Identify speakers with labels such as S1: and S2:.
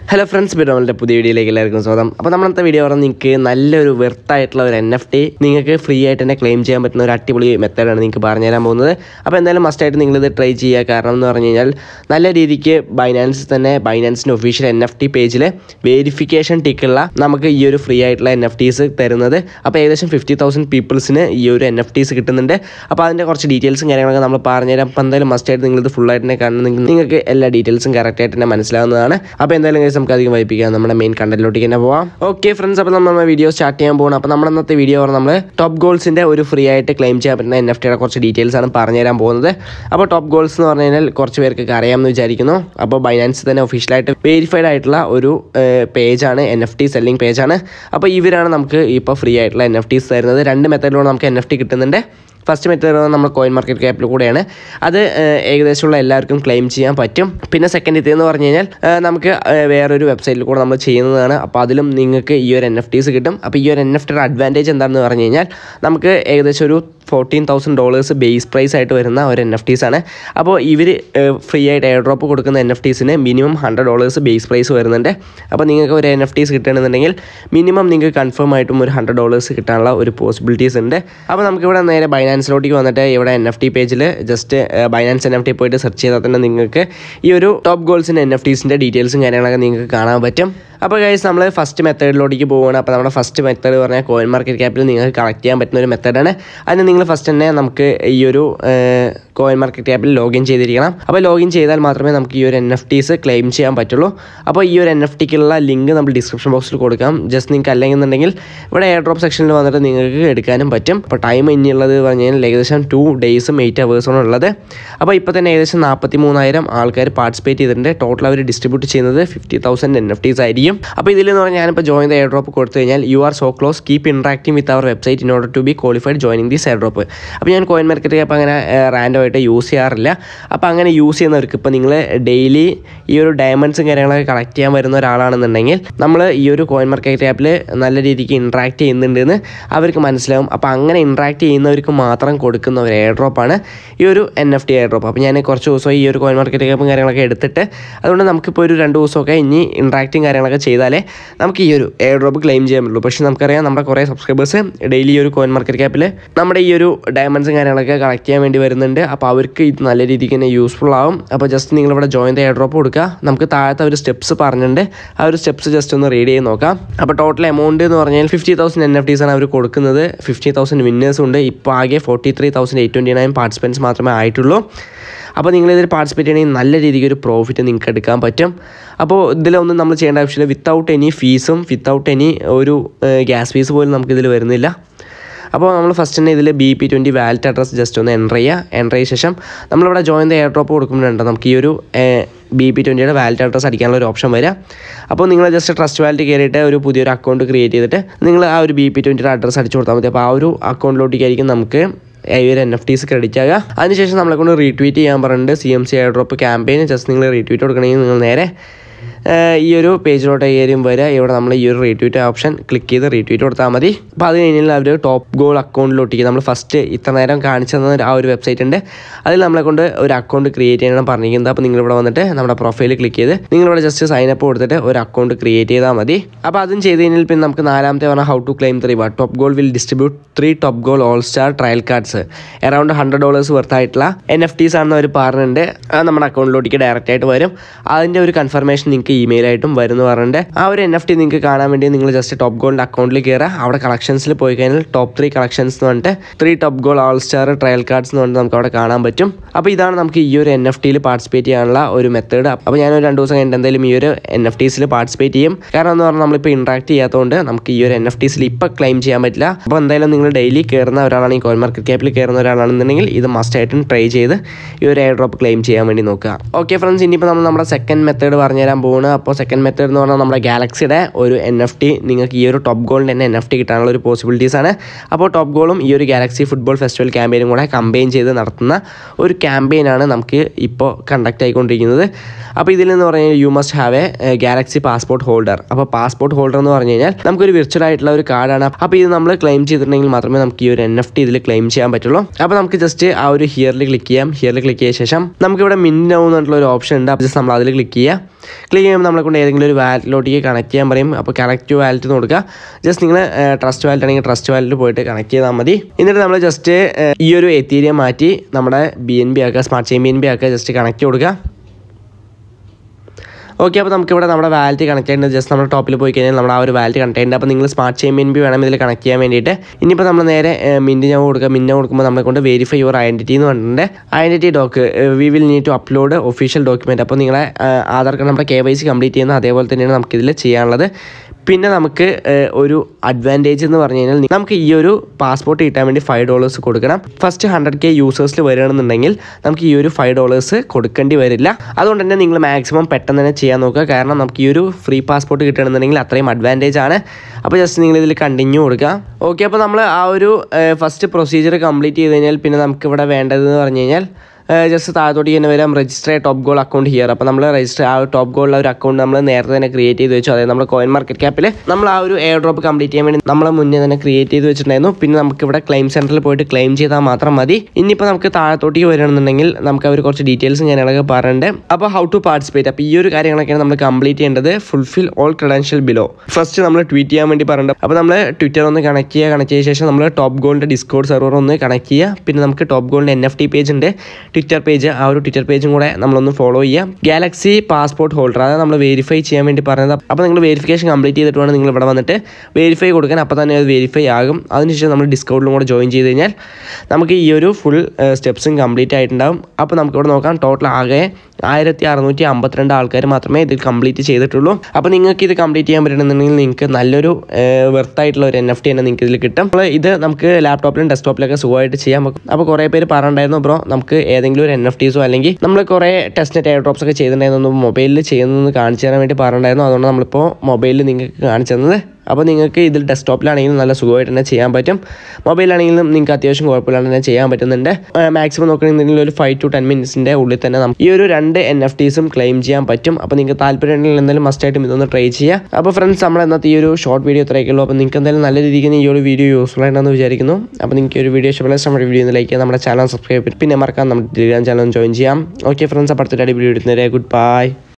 S1: hello friends ബിഡോമലിൻ്റെ പുതിയ വീഡിയോയിലേക്ക് എല്ലാവർക്കും സ്വാഗതം അപ്പോൾ നമ്മളത്തെ വീഡിയോ പറഞ്ഞാൽ നിങ്ങൾക്ക് നല്ലൊരു വെർത്തായിട്ടുള്ള ഒരു എൻ എഫ് ടി നിങ്ങൾക്ക് ഫ്രീ ആയിട്ട് തന്നെ ക്ലെയിം ചെയ്യാൻ പറ്റുന്ന ഒരു അടിപൊളി മെത്തേഡാണ് നിങ്ങൾക്ക് പറഞ്ഞു തരാൻ പോകുന്നത് അപ്പോൾ എന്തായാലും മസ്റ്റായിട്ട് നിങ്ങളിത് ട്രൈ ചെയ്യുക കാരണം എന്ന് പറഞ്ഞു കഴിഞ്ഞാൽ നല്ല രീതിക്ക് ബൈനാൻസ് തന്നെ ബൈനാൻസിൻ്റെ ഒഫീഷ്യൽ എൻ എഫ് ടി പേജിൽ വേരിഫിക്കേഷൻ ടിക്കുള്ള നമുക്ക് ഈ ഒരു ഫ്രീ ആയിട്ടുള്ള എൻ എഫ് ടീസ് തരുന്നത് അപ്പോൾ ഏകദേശം ഫിഫ്റ്റി തൗസൻഡ് പീപ്പിൾസിന് ഈ ഒരു എൻ എഫ് ടീസ് കിട്ടുന്നുണ്ട് അപ്പോൾ അതിൻ്റെ കുറച്ച് ഡീറ്റെയിൽസും കാര്യങ്ങളൊക്കെ നമ്മൾ പറഞ്ഞുതരാം അപ്പോൾ എന്തായാലും മസ്റ്റായിട്ട് നിങ്ങളിത് ഫുള്ളായിട്ട് തന്നെ കാണുന്നെങ്കിൽ നിങ്ങൾക്ക് എല്ലാ ഡീറ്റെയിൽസും കറക്റ്റായിട്ട് തന്നെ മനസ്സിലാവുന്നതാണ് അപ്പോൾ എന്തായാലും guys നമുക്ക് അധികം വൈപ്പിക്കാം നമ്മുടെ മെയിൻ കണ്ടന്റിലോട്ട് തന്നെ പോവാം ഓക്കെ ഫ്രണ്ട്സ് അപ്പോൾ നമ്മൾ വീഡിയോ സ്റ്റാർട്ട് ചെയ്യാൻ പോകണം അപ്പോൾ നമ്മുടെ ഇന്നത്തെ വീഡിയോ നമ്മൾ ടോപ്പ് ഗോൾസിൻ്റെ ഒരു ഫ്രീ ആയിട്ട് ക്ലെയിം ചെയ്യാൻ പറ്റുന്ന എൻ എഫ് ടിയുടെ കുറച്ച് ഡീറ്റെയിൽസ് ആണ് പറഞ്ഞു തരാൻ പോകുന്നത് അപ്പോൾ ടോപ്പ് ഗോൾസ് എന്ന് പറഞ്ഞു കഴിഞ്ഞാൽ കുറച്ച് പേർക്കൊക്കെ അറിയാമെന്ന് വിചാരിക്കുന്നു അപ്പോൾ ബൈനാൻസ് തന്നെ ഒഫീഷ്യലായിട്ട് വെരിഫൈഡ് ആയിട്ടുള്ള ഒരു പേജാണ് എൻ എഫ് ടി സെല്ലിംഗ് പേജാണ് അപ്പോൾ ഇവരാണ് നമുക്ക് ഇപ്പോൾ ഫ്രീ ആയിട്ടുള്ള എൻ എഫ് ടീസ് തരുന്നത് രണ്ട് മെത്തേഡിലൂടെ നമുക്ക് എൻ എഫ് ടി കിട്ടുന്നുണ്ട് ഫസ്റ്റ് മെത്തേഡ് നമ്മൾ കോയിൻ മാർക്കറ്റ് ക്യാപ്പിൽ കൂടെയാണ് അത് ഏഹ്, ഏകദേശമുള്ള എല്ലാവർക്കും ക്ലെയിം ചെയ്യാൻ പറ്റും പിന്നെ സെക്കൻഡ് ഇതെന്ന് പറഞ്ഞു കഴിഞ്ഞാൽ ഏഹ്, നമുക്ക് ഏഹ്, വേറൊരു വെബ്സൈറ്റിൽ കൂടെ നമ്മൾ ചെയ്യുന്നതാണ് അപ്പോൾ അതിലും നിങ്ങൾക്ക് ഈ ഒരു എൻ എഫ് ടീസ് കിട്ടും അപ്പോൾ ഈ ഒരു എൻ എഫ് ടിയുടെ അഡ്വാൻറ്റേജ് എന്താണെന്ന് പറഞ്ഞു കഴിഞ്ഞാൽ നമുക്ക് ഏകദേശം ഒരു fourteen thousand dollars base price ആയിട്ട് വരുന്ന ഒരു എൻ എഫ് ടീസ് ആണ് അപ്പോൾ ഇവർ ഫ്രീ ആയിട്ട് എയർ ഡ്രോപ്പ് കൊടുക്കുന്ന എൻ എഫ് ടീസിന് minimum hundred dollars base price വരുന്നുണ്ട് അപ്പോൾ നിങ്ങൾക്ക് ഒരു എൻ എഫ് ടീസ് കിട്ടുകയാണെന്നുണ്ടെങ്കിൽ മിനിമം നിങ്ങൾക്ക് കൺഫേം ആയിട്ടും ഒരു ഹൺഡ്രഡ് ഡോളേഴ്സ് കിട്ടാനുള്ള ഒരു പോസിബിലിറ്റീസ് ഉണ്ട് അപ്പോൾ നമുക്കിവിടെ നേരെ ബൈനാൻസിലോട്ടേക്ക് വന്നിട്ട് ഇവിടെ എൻ എഫ് ടി പേജിൽ just Binance N F T പോയിട്ട് സെർച്ച് ചെയ്താൽ തന്നെ നിങ്ങൾക്ക് ഈ ഒരു ടോപ്പ് ഗോൾസിൻ്റെ എൻ എഫ് ടീസിൻ്റെ ഡീറ്റെയിൽസും കാര്യങ്ങളൊക്കെ നിങ്ങൾക്ക് കാണാൻ പറ്റും അപ്പോൾ ഗൈസ് നമ്മൾ ഫസ്റ്റ് മെത്തേഡിലോട്ടേക്ക് പോവുകയാണ് അപ്പോൾ നമ്മുടെ ഫസ്റ്റ് മെത്തേഡ് പറഞ്ഞാൽ കോയിൻ മാർക്കറ്റ് ക്യാപ്പിൽ നിങ്ങൾക്ക് കളക്ട് ചെയ്യാൻ പറ്റുന്ന ഒരു മെത്തേഡാണ് അതിന് നിങ്ങൾ ഫസ്റ്റ് തന്നെ നമുക്ക് ഈ ഒരു കോയിൻ മാർക്കറ്റ് ക്യാപ്പിൽ ലോഗിൻ ചെയ്തിരിക്കണം അപ്പോൾ ലോഗിൻ ചെയ്താൽ മാത്രമേ നമുക്ക് ഈ ഒരു എൻ എഫ് ടീസ് ക്ലെയിം ചെയ്യാൻ പറ്റുള്ളൂ അപ്പോൾ ഈ ഒരു എൻ എഫ് ടിക്കുള്ള ലിങ്ക് നമ്മൾ ഡിസ്ക്രിപ്ഷൻ ബോക്സിൽ കൊടുക്കാം ജസ്റ്റ് നിങ്ങൾക്ക് അല്ലെങ്കിൽ എന്നുണ്ടെങ്കിൽ ഇവിടെ എയർ ഡ്രോപ്പ് സെക്ഷനിൽ വന്നിട്ട് നിങ്ങൾക്ക് എടുക്കാനും പറ്റും അപ്പോൾ ടൈം ഇനിയുള്ളത് പറഞ്ഞു കഴിഞ്ഞാൽ ഏകദേശം ടു ഡേയ്സും എയ്റ്റ് അവേഴ്സുമാണ് ഉള്ളത് അപ്പോൾ ഇപ്പോൾ തന്നെ ഏകദേശം നാൽപ്പത്തി മൂന്നായിരം ആൾക്കാർ പാർട്ടിസിപ്പേറ്റ് ചെയ്തിട്ടുണ്ട് ടോട്ടൽ അവർ ഡിസ്ട്രിബ്യൂട്ട് ചെയ്യുന്നത് fifty thousand N F Ts ആയിരിക്കും അപ്പോൾ ഇതിൽ എന്ന് പറഞ്ഞാൽ ഞാനിപ്പോൾ ജോയിൻ ദ എയർ ഡ്രോപ്പ് കൊടുത്തു കഴിഞ്ഞാൽ you are so close keep interacting with our website in order to be qualified joining this airdrop അപ്പോൾ ഞാൻ കോയിൻ മാർക്കറ്റ് ക്യാപ്പ് അങ്ങനെ റാൻഡം ആയിട്ട് യൂസ് ചെയ്യാറില്ല അപ്പോൾ അങ്ങനെ യൂസ് ചെയ്യുന്നവർക്ക് ഇപ്പോൾ നിങ്ങൾ ഡെയിലി ഈ ഒരു ഡയമണ്ട്സും കാര്യങ്ങളൊക്കെ കളക്ട് ചെയ്യാൻ വരുന്ന ഒരാളാണെന്നുണ്ടെങ്കിൽ നമ്മൾ ഈ ഒരു കോയിൻ മാർക്കറ്റ് ക്യാപ്പിൽ നല്ല രീതിക്ക് ഇൻട്രാക്ട് ചെയ്യുന്നുണ്ടെന്ന് അവർക്ക് മനസ്സിലാവും അപ്പോൾ അങ്ങനെ ഇൻട്രാക്ട് ചെയ്യുന്നവർക്ക് മാത്രം കൊടുക്കുന്ന ഒരു എയർ ഡ്രോപ്പാണ് ഈ ഒരു N F T airdrop അപ്പോൾ ഞാൻ കുറച്ച് ദിവസം ഈ ഒരു കോയിൻ മാർക്കറ്റ് ക്യാപ്പും കാര്യങ്ങളൊക്കെ എടുത്തിട്ട് അതുകൊണ്ട് നമുക്കിപ്പോൾ ഒരു രണ്ട് ദിവസമൊക്കെ ഇനി ഇൻട്രാക്റ്റിങ് കാര്യങ്ങളൊക്കെ ചെയ്താലേ നമുക്ക് ഈ ഒരു എയർ ഡ്രോപ്പ് ക്ലെയിം ചെയ്യാൻ പറ്റുള്ളൂ പക്ഷേ നമുക്കറിയാം നമ്മുടെ കുറേ സബ്സ്ക്രൈബേഴ്സ് ഡെയിലി ഈ ഒരു കോയിൻ മാർക്കറ്റ് ക്യാപ്പിൽ നമ്മുടെ ഈ ഒരു ഡയമണ്ട്സും കാര്യങ്ങളൊക്കെ കളക്ട് ചെയ്യാൻ വേണ്ടി വരുന്നുണ്ട് അപ്പോൾ അവർക്ക് ഇത് നല്ല രീതിക്ക് തന്നെ യൂസ്ഫുൾ ആവും അപ്പോൾ ജസ്റ്റ് നിങ്ങളിവിടെ ജോയിൻ ദ എയർ ഡ്രോപ്പ് കൊടുക്കുക നമുക്ക് താഴത്തെ ഒരു സ്റ്റെപ്സ് പറഞ്ഞിട്ടുണ്ട് ആ ഒരു സ്റ്റെപ്സ് ജസ്റ്റ് ഒന്ന് റീഡ് ചെയ്ത് നോക്കാം അപ്പോൾ ടോട്ടൽ എമൗണ്ട് എന്ന് പറഞ്ഞാൽ fifty thousand N F Ts ആണ് അവർ കൊടുക്കുന്നത് ഫിഫ്റ്റി തൗസൻഡ് വിന്നേഴ്സ് ഉണ്ട് ഇപ്പോൾ ആകെ forty three thousand eight twenty nine participants മാത്രമേ ആയിട്ടുള്ളൂ അപ്പോൾ നിങ്ങൾ ഇതിൽ പാർട്ടിസിപ്പേറ്റ് ചെയ്യണമെങ്കിൽ നല്ല രീതിക്ക് ഒരു പ്രോഫിറ്റ് നിങ്ങൾക്ക് എടുക്കാൻ പറ്റും അപ്പോൾ ഇതിലൊന്നും നമ്മൾ ചെയ്യേണ്ട ആവശ്യമില്ല വിത്തൗട്ട് എനി ഫീസും വിത്തൗട്ട് എനി ഒരു ഗ്യാസ് ഫീസ് പോലും നമുക്കിതിൽ വരുന്നില്ല അപ്പോൾ നമ്മൾ ഫസ്റ്റ് തന്നെ ഇതിൽ B P twenty wallet address just ഒന്ന് എൻ്റർ ചെയ്യുക എൻ്റർ ചെയ്ത ശേഷം നമ്മളിവിടെ ജോയിൻ ദ എയർ ഡ്രോപ്പ് കൊടുക്കുമ്പോഴുണ്ട് നമുക്ക് ഈ ഒരു ബി പി ട്വൻറ്റിയുടെ വാലറ്റ് അഡ്രസ് അടിക്കാനുള്ള ഒരു ഓപ്ഷൻ വരിക അപ്പോൾ നിങ്ങൾ ജസ്റ്റ് ട്രസ്റ്റ് വാലറ്റ് കയറിയിട്ട് ഒരു പുതിയൊരു അക്കൗണ്ട് ക്രിയേറ്റ് ചെയ്തിട്ട് നിങ്ങൾ ആ ഒരു ബി പി ട്വൻറ്റിയുടെ അഡ്രസ് അടിച്ചു കൊടുത്താൽ മതി അപ്പോൾ ആ ഒരു അക്കൗണ്ടിലോട്ടേക്കായിരിക്കും നമുക്ക് ഈ ഒരു എൻ എഫ് ടീസ് ക്രെഡിറ്റ് ആകുക അതിനുശേഷം നമ്മളെ കൊണ്ട് റീട്വീറ്റ് ചെയ്യാൻ പറഞ്ഞിട്ട് C M C airdrop campaign just നിങ്ങൾ റീട്വീറ്റ് കൊടുക്കണമെങ്കിൽ നിങ്ങൾ നേരെ ഏഹ് ഈ ഒരു പേജിലോട്ട് കയറിയും വരിക ഇവിടെ നമ്മൾ ഈ ഒരു റീട്വീറ്റ് ഓപ്ഷൻ ക്ലിക്ക് ചെയ്ത് റീട്വീറ്റ് കൊടുത്താൽ മതി അപ്പോൾ അത് കഴിഞ്ഞാൽ അവർ ടോപ്പ് ഗോൾ അക്കൗണ്ടിലോട്ടേക്ക് നമ്മൾ ഫസ്റ്റ് ഇത്ര നേരം കാണിച്ചു തന്ന ആ ഒരു വെബ്സൈറ്റ് ഉണ്ട് അതിൽ നമ്മളെ കൊണ്ട് ഒരു അക്കൗണ്ട് ക്രിയേറ്റ് ചെയ്യാനാണ് പറഞ്ഞിരിക്കുന്നത് അപ്പോൾ നിങ്ങളിവിടെ വന്നിട്ട് നമ്മുടെ പ്രൊഫൈൽ ക്ലിക്ക് ചെയ്ത് നിങ്ങളിവിടെ ജസ്റ്റ് സൈൻ അപ്പ് കൊടുത്തിട്ട് ഒരു അക്കൗണ്ട് ക്രിയേറ്റ് ചെയ്താൽ മതി അപ്പോൾ അതും ചെയ്ത് കഴിഞ്ഞാൽ പിന്നെ നമുക്ക് നാലാമത്തെ പറഞ്ഞാൽ how to claim three what top goal will distribute three top goal all star trial cards around hundred dollars വർത്തായിട്ടുള്ള എൻ എഫ് ടീസ് ആണെന്ന് അവർ പറഞ്ഞിട്ടുണ്ട് അത് നമ്മുടെ അക്കൗണ്ടിലോട്ടേക്ക് ഡയറക്റ്റ് ആയിട്ട് വരും അതിൻ്റെ ഒരു കൺഫർമേഷൻ നിങ്ങൾക്ക് ഇമെയിലായിട്ടും വരുന്നു പറഞ്ഞിട്ട് ആ ഒരു എൻ എഫ് ടി നിങ്ങൾക്ക് കാണാൻ വേണ്ടി നിങ്ങൾ ജസ്റ്റ് ടോപ്പ് ഗോളിൻ്റെ അക്കൗണ്ടിൽ കയറുക അവിടെ കളക്ഷൻസിൽ പോയി കഴിഞ്ഞാൽ ടോപ്പ് ത്രീ കളക്ഷൻസ് എന്ന് പറഞ്ഞിട്ട് three top goal all star trial cards എന്ന് പറഞ്ഞിട്ട് നമുക്ക് അവിടെ കാണാൻ പറ്റും അപ്പോൾ ഇതാണ് നമുക്ക് ഈ ഒരു എൻ എഫ് ടിയിൽ പാർട്ടിസിപ്പേറ്റ് ചെയ്യാനുള്ള ഒരു മെത്തേഡ് അപ്പോൾ ഞാനൊരു രണ്ട് ദിവസം കഴിഞ്ഞിട്ട് എന്തായാലും ഈ ഒരു എൻ എഫ് ടീസിൽ പാർട്ടിസിപ്പേറ്റ് ചെയ്യും കാരണം എന്ന് പറഞ്ഞാൽ നമ്മളിപ്പോൾ ഇൻട്രാക്ട് ചെയ്യാത്തതുകൊണ്ട് നമുക്ക് ഈ ഒരു എൻ എഫ് ടീസിൽ ഇപ്പോൾ ക്ലെയിം ചെയ്യാൻ പറ്റില്ല അപ്പോൾ എന്തായാലും നിങ്ങൾ ഡെയിലി കയറുന്ന ഒരാളാണ് ഈ കോയിൻ മാർക്കറ്റ് ക്യാപ്പിൽ കയറുന്ന ഒരാളാണെന്നുണ്ടെങ്കിൽ ഇത് മസ്റ്റ് ആയിട്ടും ട്രൈ ചെയ്ത് ഈ ഒരു എയർ ഡ്രോപ്പ് ക്ലെയിം ചെയ്യാൻ വേണ്ടി നോക്കുക ഓക്കെ ഫ്രണ്ട്സ് ഇനിയിപ്പോൾ നമ്മൾ നമ്മുടെ സെക്കൻഡ് മെത്തേഡ് പറഞ്ഞുതരാൻ പോകുന്നത് അപ്പോൾ സെക്കൻഡ് മെത്തേഡ് എന്ന് പറഞ്ഞാൽ നമ്മുടെ ഗാലക്സിയുടെ ഒരു എൻ എഫ് ടി നിങ്ങൾക്ക് ഈ ഒരു ടോപ്പ് ഗോളിൻ്റെ തന്നെ എൻ എഫ് ടി കിട്ടാനുള്ള ഒരു പോസിബിലിറ്റീസ് ആണ് അപ്പോൾ ടോപ്പ് ഗോളും ഈ ഒരു ഗാലക്സി ഫുട്ബോൾ ഫെസ്റ്റിവൽ ക്യാമ്പയിനും കൂടെ കമ്പൈൻ ചെയ്ത് നടത്തുന്ന ഒരു ക്യാമ്പയിനാണ് നമുക്ക് ഇപ്പോൾ കണ്ടക്ട് ആയിക്കൊണ്ടിരിക്കുന്നത് അപ്പോൾ ഇതിൽ നിന്ന് പറഞ്ഞാൽ you must have a galaxy passport holder അപ്പോൾ പാസ്പോർട്ട് ഹോൾഡർ എന്ന് പറഞ്ഞു കഴിഞ്ഞാൽ നമുക്കൊരു വിർച്വൽ ആയിട്ടുള്ള ഒരു കാർഡാണ് അപ്പോൾ ഇത് നമ്മൾ ക്ലെയിം ചെയ്തിട്ടുണ്ടെങ്കിൽ മാത്രമേ നമുക്ക് ഈ ഒരു എൻ എഫ് ടി ഇതിൽ ക്ലെയിം ചെയ്യാൻ പറ്റുള്ളൂ അപ്പോൾ നമുക്ക് ജസ്റ്റ് ആ ഒരു ഹിയറിൽ ക്ലിക്ക് ചെയ്യാം ഹിയറിൽ ക്ലിക്ക് ചെയ്ത ശേഷം നമുക്ക് ഇവിടെ മിൻ നൗ എന്നുള്ള ഒരു ഓപ്ഷൻ ഉണ്ട് അപ്പോൾ ജസ്റ്റ് നമ്മൾ അതിൽ ക്ലിക്ക് ചെയ്യുക ക്ലിക്ക് ചെയ്യുമ്പോൾ കഴിയുമ്പോൾ നമ്മളെ കൊണ്ട് ഏതെങ്കിലും ഒരു വാലറ്റിലോട്ടേക്ക് കണക്ട് ചെയ്യാൻ പറയും അപ്പോൾ കണക്ട് ടു വാലറ്റ് എന്ന് കൊടുക്കുക ജസ്റ്റ് നിങ്ങൾ ട്രസ്റ്റ് വാലറ്റ് ആണെങ്കിൽ ട്രസ്റ്റ് വാലറ്റ് പോയിട്ട് കണക്ട് ചെയ്താൽ മതി എന്നിട്ട് നമ്മൾ ജസ്റ്റ് ഈ ഒരു എത്തീരിയം മാറ്റി നമ്മുടെ ബി എൻ ബി ആക്കുക smart chain B N B ആക്കുക ജസ്റ്റ് കണക്ട് കൊടുക്കുക ഓക്കെ അപ്പോൾ നമുക്ക് ഇവിടെ നമ്മുടെ വാലറ്റ് കണക്ട് ചെയ്യേണ്ടത് ജസ്റ്റ് നമ്മുടെ ടോപ്പിൽ പോയി കഴിഞ്ഞാൽ നമ്മുടെ ആ ഒരു വാലറ്റ് കണക്ട് ചെയ്യേണ്ടത് അപ്പോൾ നിങ്ങൾ സ്മാർട്ട് ചെയിൻ മിൻ ബി വേണം ഇതിൽ കണക്ട് ചെയ്യാൻ വേണ്ടിയിട്ട് ഇനിയിപ്പോൾ നമ്മൾ നേരെ മിൻറ്റ് ഞാൻ കൊടുക്കുക മിന്നെ കൊടുക്കുമ്പോൾ നമ്മളെ കൊണ്ട് വെരിഫൈ യുവർ ഐഡൻറ്റിറ്റി എന്ന് പറഞ്ഞിട്ടുണ്ട് identity doc we will need to upload official document അപ്പോൾ നിങ്ങളെ ഏഹ്, ആധാർ കാർഡ് നമ്മുടെ കെ വൈ സി കംപ്ലീറ്റ് ചെയ്യുന്ന അതേപോലെ തന്നെയാണ് നമുക്കിതിൽ ചെയ്യാനുള്ളത് പിന്നെ നമുക്ക് ഏഹ്, ഒരു അഡ്വാൻറ്റേജ് എന്ന് പറഞ്ഞു കഴിഞ്ഞാൽ നമുക്ക് ഈ ഒരു പാസ്പോർട്ട് കിട്ടാൻ വേണ്ടി ഫൈവ് ഡോളേഴ്സ് കൊടുക്കണം ഫസ്റ്റ് ഹൺഡ്രഡ് കെ യൂസേഴ്സിൽ വരികയാണെന്നുണ്ടെങ്കിൽ നമുക്ക് ഈ ഒരു ഫൈവ് ഡോളേഴ്സ് കൊടുക്കേണ്ടി വരില്ല അതുകൊണ്ട് തന്നെ നിങ്ങൾ മാക്സിമം പെട്ടെന്ന് തന്നെ ചെയ്യാൻ നോക്കുക കാരണം നമുക്ക് ഈ ഒരു ഫ്രീ പാസ്പോർട്ട് കിട്ടുകയാണെന്നുണ്ടെങ്കിൽ അത്രയും അഡ്വാൻറ്റേജ് ആണ് അപ്പോൾ ജസ്റ്റ് നിങ്ങൾ ഇതിൽ കണ്ടിന്യൂ കൊടുക്കുക ഓക്കെ അപ്പോൾ നമ്മൾ ആ ഒരു ഫസ്റ്റ് പ്രൊസീജിയർ കംപ്ലീറ്റ് ചെയ്ത് കഴിഞ്ഞാൽ പിന്നെ നമുക്ക് ഇവിടെ വേണ്ടതെന്ന് പറഞ്ഞു കഴിഞ്ഞാൽ ജസ്റ്റ് താഴത്തോട്ട് തന്നെ വരാം register top goal account here അപ്പോൾ നമ്മൾ രജിസ്റ്റർ ആ ടോപ്പ് ഗോളിലെ ഒരു അക്കൗണ്ട് നമ്മൾ നേരത്തെ തന്നെ ക്രിയേറ്റ് ചെയ്ത് വെച്ചു അതായത് നമ്മൾ കോയിൻ മാർക്കറ്റ് ക്യാപ്പിൽ നമ്മൾ ആ ഒരു എയർ ഡ്രോപ്പ് കംപ്ലീറ്റ് ചെയ്യാൻ വേണ്ടി നമ്മൾ മുന്നേ തന്നെ ക്രിയേറ്റ് ചെയ്ത് വെച്ചിട്ടുണ്ടായിരുന്നു പിന്നെ നമുക്ക് ഇവിടെ ക്ലെയിം സെൻറ്ററിൽ പോയിട്ട് ക്ലെയിം ചെയ്താൽ മാത്രം മതി ഇനിയിപ്പോൾ നമുക്ക് താഴത്തോട്ടേക്ക് വരികയാണെന്നുണ്ടെങ്കിൽ നമുക്ക് അവർ കുറച്ച് ഡീറ്റെയിൽസ് ഞാനൊക്കെ പറയുന്നുണ്ട് അപ്പോൾ ഹൗ ടു പാർട്ടിസിപ്പേറ്റ് അപ്പോൾ ഈ ഒരു കാര്യങ്ങളൊക്കെയാണ് നമ്മൾ കംപ്ലീറ്റ് ചെയ്യേണ്ടത് fulfil all credential below first നമ്മൾ ട്വീറ്റ് ചെയ്യാൻ വേണ്ടി പറഞ്ഞിട്ടുണ്ട് അപ്പോൾ നമ്മൾ ട്വിറ്റർ ഒന്ന് കണക്ട് ചെയ്യുക കണക്ട് ചെയ്ത ശേഷം നമ്മൾ ടോപ്പ് ഗോളിൻ്റെ ഡിസ്കോഡ് സെർവർ ഒന്ന് കണക്ട് ചെയ്യുക പിന്നെ നമുക്ക് ടോപ്പ് ഗോളിൻ്റെ എൻ എഫ് ടി പേജ് ഉണ്ട് ട്വിറ്റർ പേജ് ആ ഒരു ട്വിറ്റർ പേജും കൂടെ നമ്മളൊന്ന് ഫോളോ ചെയ്യാം ഗാലക്സി പാസ്പോർട്ട് ഹോൾഡർ അതായത് നമ്മൾ വെരിഫൈ ചെയ്യാൻ വേണ്ടി പറഞ്ഞത് അപ്പോൾ നിങ്ങൾ വെരിഫിക്കേഷൻ കംപ്ലീറ്റ് ചെയ്തിട്ട് വേണം നിങ്ങൾ ഇവിടെ വന്നിട്ട് വെരിഫൈ കൊടുക്കാൻ അപ്പോൾ തന്നെ അത് വെരിഫൈ ആകും അതിനുശേഷം നമ്മൾ ഡിസ്കൗണ്ടിലും കൂടെ ജോയിൻ ചെയ്ത് കഴിഞ്ഞാൽ നമുക്ക് ഈ ഒരു ഫുൾ സ്റ്റെപ്സും കംപ്ലീറ്റ് ആയിട്ടുണ്ടാവും അപ്പോൾ നമുക്ക് ഇവിടെ നോക്കാം ടോട്ടൽ ആകെ ആയിരത്തി അറുന്നൂറ്റി അമ്പത്തിരണ്ട് ആൾക്കാർ മാത്രമേ ഇത് കംപ്ലീറ്റ് ചെയ്തിട്ടുള്ളൂ അപ്പോൾ നിങ്ങൾക്ക് ഇത് കംപ്ലീറ്റ് ചെയ്യാൻ പറ്റണമെന്നുണ്ടെങ്കിൽ നിങ്ങൾക്ക് നല്ലൊരു വെർത്തായിട്ടുള്ള ഒരു എൻ എഫ് ടി തന്നെ നിങ്ങൾക്ക് ഇതിൽ കിട്ടും അപ്പോൾ ഇത് നമുക്ക് ലാപ്ടോപ്പിലും ഡെസ്ക്ടോപ്പിലൊക്കെ സുഖമായിട്ട് ചെയ്യാം അപ്പോൾ കുറേ പേര് പറഞ്ഞിട്ടുണ്ടായിരുന്നു ബ്രോ നമുക്ക് ഏതെങ്കിലും ഒരു എൻ എഫ് ടീസോ അല്ലെങ്കിൽ നമ്മൾ കുറേ ടെസ്റ്റ് നെറ്റ് എയർ ഡ്രോപ്സ് ഒക്കെ ചെയ്തിട്ടുണ്ടായിരുന്നു മൊബൈലിൽ ചെയ്യുന്നതെന്ന് കാണിച്ചു തരാൻ വേണ്ടി പറഞ്ഞിട്ടുണ്ടായിരുന്നു അതുകൊണ്ട് നമ്മളിപ്പോൾ മൊബൈലിൽ നിങ്ങൾക്ക് കാണിച്ചു തന്നത് അപ്പോൾ നിങ്ങൾക്ക് ഇതിൽ ഡെസ്ക്ടോപ്പിലാണെങ്കിലും നല്ല സുഖമായിട്ട് തന്നെ ചെയ്യാൻ പറ്റും മൊബൈലാണെങ്കിലും നിങ്ങൾക്ക് അത്യാവശ്യം കുഴപ്പമില്ലാണ്ട് തന്നെ ചെയ്യാൻ പറ്റുന്നുണ്ട് മാക്സിമം നോക്കുകയാണെങ്കിൽ ഒരു ഫൈവ് ടു ടെൻ മിനിറ്റ്സിൻ്റെ ഉള്ളിൽ തന്നെ നമുക്ക് ഈ ഒരു രണ്ട് എൻ എഫ് ടീസും ക്ലെയിം ചെയ്യാൻ പറ്റും അപ്പോൾ നിങ്ങൾക്ക് താല്പര്യമുണ്ടെങ്കിൽ എന്തായാലും മസ്റ്റായിട്ടും ഇതൊന്ന് ട്രൈ ചെയ്യുക അപ്പോൾ ഫ്രണ്ട്സ് നമ്മൾ ഇന്നത്തെ ഈ ഒരു ഷോർട്ട് വീഡിയോ ഇത്രയൊക്കെ ഉള്ളൂ അപ്പോൾ നിങ്ങൾക്ക് എന്തായാലും നല്ല രീതിക്ക് ഈ ഒരു വീഡിയോ യൂസ്ഫുൾ ആയിട്ടാണെന്ന് വിചാരിക്കുന്നു അപ്പോൾ നിങ്ങൾക്ക് ഈ ഒരു വീഡിയോ ഇഷ്ടപ്പെടുന്ന നമ്മുടെ വീഡിയോ ഒന്ന് ലൈക്ക് ചെയ്യുക നമ്മുടെ ചാനൽ സബ്സ്ക്രൈബ് ചെയ്യും പിന്നെ മറക്കാൻ നമ്മുടെ ടെലിഗ്രാം ചാനൽ ജോയിൻ ചെയ്യാം ഓക്കെ ഫ്രണ്ട്സ് അപ്പോൾ അടുത്തൊരു അടിപൊളി വീഡിയോ ഗുഡ് ബൈ